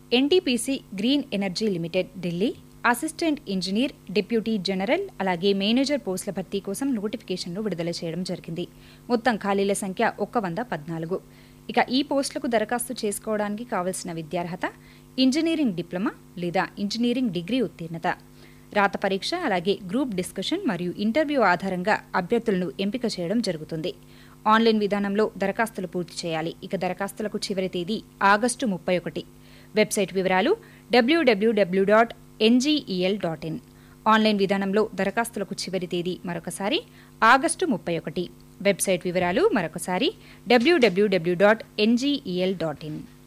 NTPC green energy limited Delhi assistant engineer deputy general అలాగే manager పోస్టుల భర్తీ కోసం నోటిఫికేషన్లు విడుదల చేయడం జరిగింది మొత్తం ఖాళీల సంఖ్య ఒక్క వంద పద్నాలుగు ఇక ఈ పోస్టులకు దరఖాస్తు చేసుకోవడానికి కావలసిన విద్యార్హత ఇంజనీరింగ్ డిప్లొమా లేదా ఇంజనీరింగ్ డిగ్రీ ఉత్తీర్ణత రాత పరీక్ష అలాగే గ్రూప్ డిస్కషన్ మరియు ఇంటర్వ్యూ ఆధారంగా అభ్యర్థులను ఎంపిక చేయడం జరుగుతుంది ఆన్లైన్ విధానంలో దరఖాస్తులు పూర్తి చేయాలి ఇక దరఖాస్తులకు చివరి తేదీ ఆగస్టు ముప్పై ఒకటి వెబ్సైట్ వివరాలు WWW dot NGEL dot in online విధానంలో దరఖాస్తులకు చివరి తేదీ మరొకసారి ఆగస్టు ముప్పై ఒకటి వెబ్సైట్ వివరాలు మరొకసారి WWW dot NGEL dot in